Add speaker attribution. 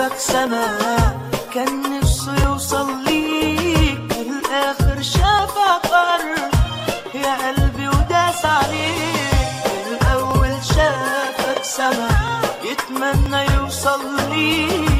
Speaker 1: شافك سما كان نفسه يوصل ليك في الآخر شافك أرض يا قلبي وداس عليك الأول شافك سما يتمنى يوصل ليك